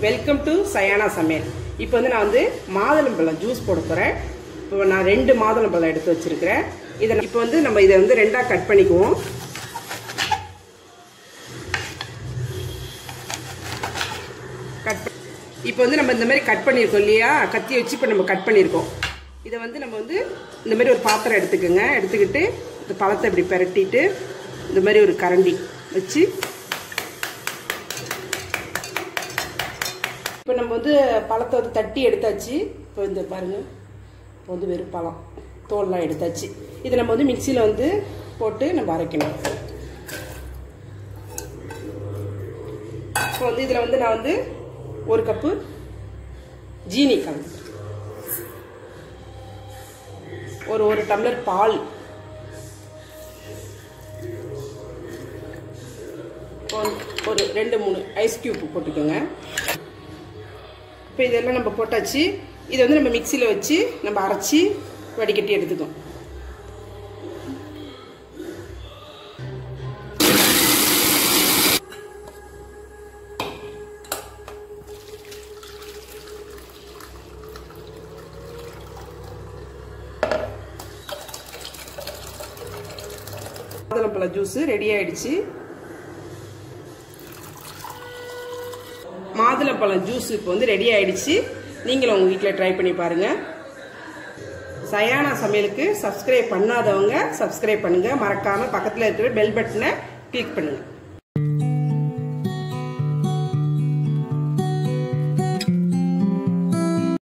welcome to Sayana சமையல் இப்போ வந்து நான் வந்து மாதுளம்பழம் ஜூஸ் போட போகிறேன் இப்போ நான் ரெண்டு மாதுளம்பழம் எடுத்து வச்சிருக்கிறேன் இதை இப்போ வந்து நம்ம இதை வந்து ரெண்டாக கட் பண்ணிக்குவோம் கட் இப்போ வந்து நம்ம இந்த மாதிரி கட் பண்ணியிருக்கோம் இல்லையா கத்தி வச்சு இப்போ நம்ம கட் பண்ணியிருக்கோம் இதை வந்து நம்ம வந்து இந்த மாதிரி ஒரு பாத்திரம் எடுத்துக்கோங்க எடுத்துக்கிட்டு இந்த பழத்தை இப்படி பிரட்டிட்டு இந்த மாதிரி ஒரு கரண்டி வச்சு இப்போ நம்ம வந்து பழத்தை வந்து தட்டி எடுத்தாச்சு இப்போ இந்த பாருங்க இப்போ வந்து வெறும் பழம் தோல்லாம் எடுத்தாச்சு இதை நம்ம வந்து மிக்சியில் வந்து போட்டு நம்ம அரைக்கணும் இப்போ வந்து இதில் வந்து நான் வந்து ஒரு கப்பு ஜீனி கலந்து ஒரு ஒரு டம்ளர் பால் ஒரு ரெண்டு மூணு ஐஸ் கியூப் போட்டுக்கோங்க இப்போ இதெல்லாம் நம்ம போட்டாச்சு இதை வந்து நம்ம மிக்சியில் வச்சு நம்ம அரைச்சி வடிகட்டி எடுத்துக்கோம் மாதுளம்பழ ஜூஸ் ரெடி ஆயிடுச்சு மாதுளம்பழம் ஜூஸ் இப்போ வந்து ரெடி ஆயிடுச்சு நீங்களும் உங்கள் வீட்டில் ட்ரை பண்ணி பாருங்க சயானா சமையலுக்கு சப்ஸ்கிரைப் பண்ணாதவங்க சப்ஸ்கிரைப் பண்ணுங்க மறக்காம பக்கத்தில் இருக்கிற பெல் பட்டனை கிளிக் பண்ணுங்க